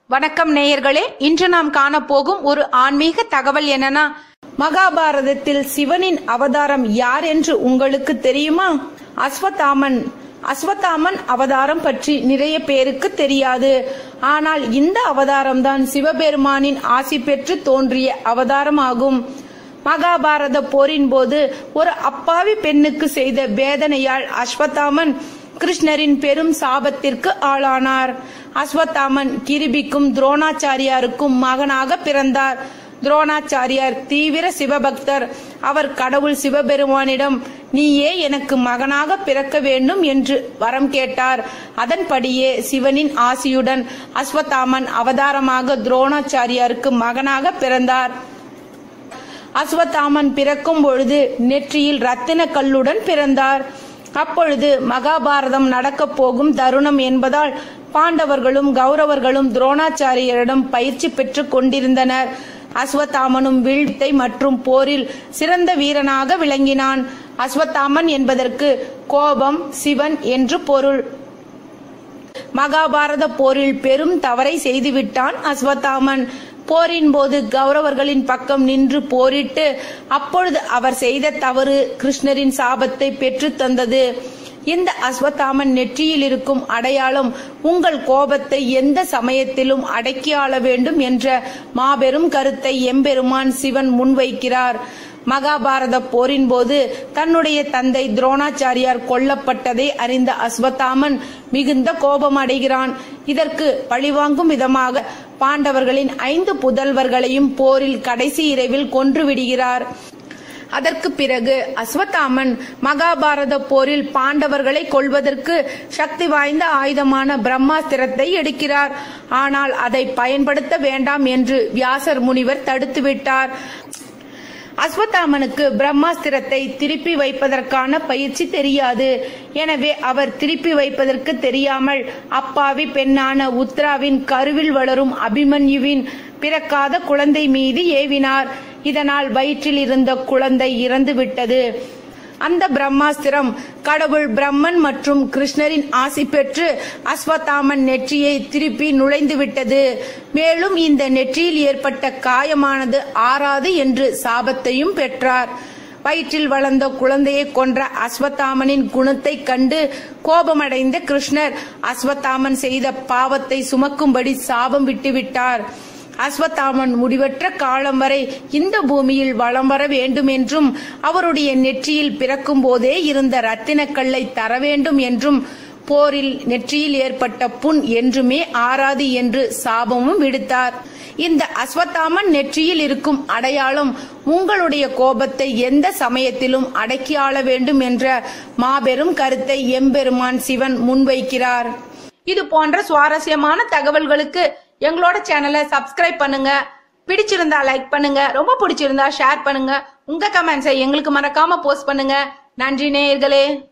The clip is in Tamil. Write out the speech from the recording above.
வணக்கம் நேயர்களே இன்று நாம் காணப்போகும் ஒரு ஆன்மீக தகவல் என்னன்னா மகாபாரதத்தில் சிவனின் அவதாரம் யார் என்று உங்களுக்கு தெரியுமா அஸ்வத்தாமன் அஸ்வத்தாமன் அவதாரம் பற்றி நிறைய பேருக்கு தெரியாது ஆனால் இந்த அவதாரம் தான் சிவபெருமானின் ஆசி பெற்று தோன்றிய அவதாரமாகும் மகாபாரத போரின் போது ஒரு அப்பாவி பெண்ணுக்கு செய்த வேதனையால் அஸ்வத்தாமன் கிருஷ்ணரின் பெரும் சாபத்திற்கு ஆளானார் அஸ்வத்தாமன் கிரிபிக்கும் துரோணாச்சாரியாருக்கும் மகனாக பிறந்தார் துரோணாச்சாரியார் தீவிர சிவபக்தர் அவர் கடவுள் சிவபெருமானிடம் நீயே எனக்கு மகனாக பிறக்க வேண்டும் என்று வரம் கேட்டார் அதன்படியே சிவனின் ஆசியுடன் அஸ்வத்தாமன் அவதாரமாக துரோணாச்சாரியாருக்கு மகனாக பிறந்தார் அஸ்வத்தாமன் பிறக்கும் பொழுது நெற்றியில் ரத்தின கல்லுடன் பிறந்தார் அப்பொழுது மகாபாரதம் நடக்கப் போகும் தருணம் என்பதால் பாண்டவர்களும் கௌரவர்களும் துரோணாச்சாரியரிடம் பயிற்சி பெற்றுக் கொண்டிருந்தனர் அஸ்வத்தாமனும் வில்வித்தை மற்றும் போரில் சிறந்த வீரனாக விளங்கினான் அஸ்வத்தாமன் என்பதற்கு கோபம் சிவன் என்று பொருள் மகாபாரத போரில் பெரும் தவறை செய்துவிட்டான் அஸ்வத்தாமன் போரின் போது கௌரவர்களின் பக்கம் நின்று போரிட்டு அப்பொழுது அவர் செய்த தவறு கிருஷ்ணரின் சாபத்தை பெற்று தந்தது இந்த அஸ்வத்தாமன் நெற்றியில் இருக்கும் அடையாளம் உங்கள் கோபத்தை எந்த சமயத்திலும் அடக்கி ஆள வேண்டும் என்ற மாபெரும் கருத்தை எம்பெருமான் சிவன் முன்வைக்கிறார் மகாபாரத போரின் போது தன்னுடைய தந்தை துரோணாச்சாரியார் கொல்லப்பட்டதை அறிந்த அஸ்வத்தாமன் மிகுந்த கோபம் அடைகிறான் இதற்கு பழிவாங்கும் விதமாக பாண்டவர்களின் ஐந்து புதல்வர்களையும் போரில் கடைசி இரவில் கொன்று விடுகிறார் அதற்கு பிறகு அஸ்வத்தாமன் மகாபாரத போரில் பாண்டவர்களை கொள்வதற்கு சக்தி வாய்ந்த ஆயுதமான பிரம்மாஸ்திரத்தை எடுக்கிறார் ஆனால் அதை பயன்படுத்த வேண்டாம் என்று வியாசர் முனிவர் தடுத்துவிட்டார் அஸ்வத்தாமனுக்கு பிரம்மாஸ்திரத்தை திருப்பி வைப்பதற்கான பயிற்சி தெரியாது எனவே அவர் திருப்பி வைப்பதற்கு தெரியாமல் அப்பாவி பெண்ணான உத்ராவின் கருவில் வளரும் அபிமன்யுவின் பிறக்காத குழந்தை மீது ஏவினார் இதனால் வயிற்றில் இருந்த குழந்தை இறந்து விட்டது அந்த பிரம்மாஸ்திரம் கடவுள் பிரம்மன் மற்றும் கிருஷ்ணரின் ஆசி பெற்று அஸ்வத்தாமன் நெற்றியை திருப்பி நுழைந்து விட்டது மேலும் இந்த நெற்றியில் ஏற்பட்ட காயமானது ஆறாது என்று சாபத்தையும் பெற்றார் வயிற்றில் வளர்ந்த குழந்தையை கொன்ற அஸ்வத்தாமனின் குணத்தை கண்டு கோபமடைந்த கிருஷ்ணர் அஸ்வத்தாமன் செய்த பாவத்தை சுமக்கும்படி சாபம் விட்டுவிட்டார் அஸ்வத்தாமன் முடிவற்ற காலம் வரை இந்த பூமியில் வளம் வர வேண்டும் என்றும் அவருடைய நெற்றியில் பிறக்கும் போதே இருந்த ரத்தினக்கல்லை தர வேண்டும் என்றும் போரில் நெற்றியில் ஏற்பட்ட புண் என்றுமே ஆறாது என்று சாபமும் விடுத்தார் இந்த அஸ்வத்தாமன் நெற்றியில் இருக்கும் அடையாளம் உங்களுடைய கோபத்தை எந்த சமயத்திலும் அடக்கி ஆள வேண்டும் என்ற மாபெரும் கருத்தை எம்பெருமான் சிவன் முன்வைக்கிறார் இது போன்ற சுவாரஸ்யமான தகவல்களுக்கு எங்களோட சேனலை சப்ஸ்கிரைப் பண்ணுங்க பிடிச்சிருந்தா லைக் பண்ணுங்க ரொம்ப பிடிச்சிருந்தா ஷேர் பண்ணுங்க உங்க கமெண்ட்ஸை எங்களுக்கு மறக்காம போஸ்ட் பண்ணுங்க நன்றி நேயர்களே